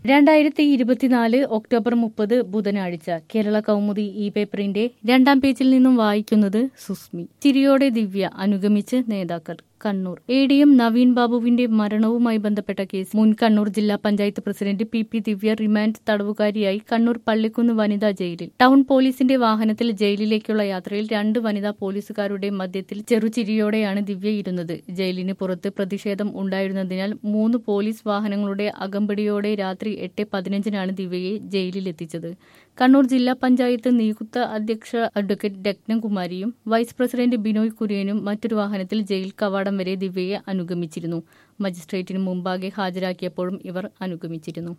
രണ്ടായിരത്തി ഇരുപത്തിനാല് ഒക്ടോബർ മുപ്പത് ബുധനാഴ്ച കേരള കൗമുദി ഇ പേപ്പറിന്റെ രണ്ടാം പേജിൽ നിന്നും വായിക്കുന്നത് സുസ്മി ചിരിയോടെ ദിവ്യ അനുഗമിച്ച് നേതാക്കൾ Kannur A D M Naveen ബാബുവിന്റെ മരണവുമായി ബന്ധപ്പെട്ട കേസ് മുൻ കണ്ണൂർ ജില്ലാ panchayat president P P Divya remand തടവുകാരിയായി കണ്ണൂർ പള്ളിക്കുന്ന് വനിതാ ജയിലിൽ ടൗൺ പോലീസിന്റെ വാഹനത്തിൽ ജയിലിലേക്കുള്ള യാത്രയിൽ രണ്ട് വനിതാ പോലീസുകാരുടെ മധ്യത്തിൽ ചെറുചിരിയോടെയാണ് ദിവ്യ ഇരുന്നത് ജയിലിന് പുറത്ത് പ്രതിഷേധം ഉണ്ടായിരുന്നതിനാൽ മൂന്ന് പോലീസ് വാഹനങ്ങളുടെ അകമ്പടിയോടെ രാത്രി എട്ട് പതിനഞ്ചിനാണ് ദിവ്യയെ ജയിലിലെത്തിച്ചത് കണ്ണൂർ ജില്ലാ പഞ്ചായത്ത് നിയുക്ത അധ്യക്ഷ അഡ്വക്കേറ്റ് രത്നകുമാരിയും വൈസ് പ്രസിഡന്റ് ബിനോയ് കുര്യനും മറ്റൊരു വാഹനത്തിൽ ജയിൽ കവാടം വരെ ദിവ്യയെ അനുഗമിച്ചിരുന്നു മജിസ്ട്രേറ്റിന് മുമ്പാകെ ഹാജരാക്കിയപ്പോഴും ഇവർ അനുഗമിച്ചിരുന്നു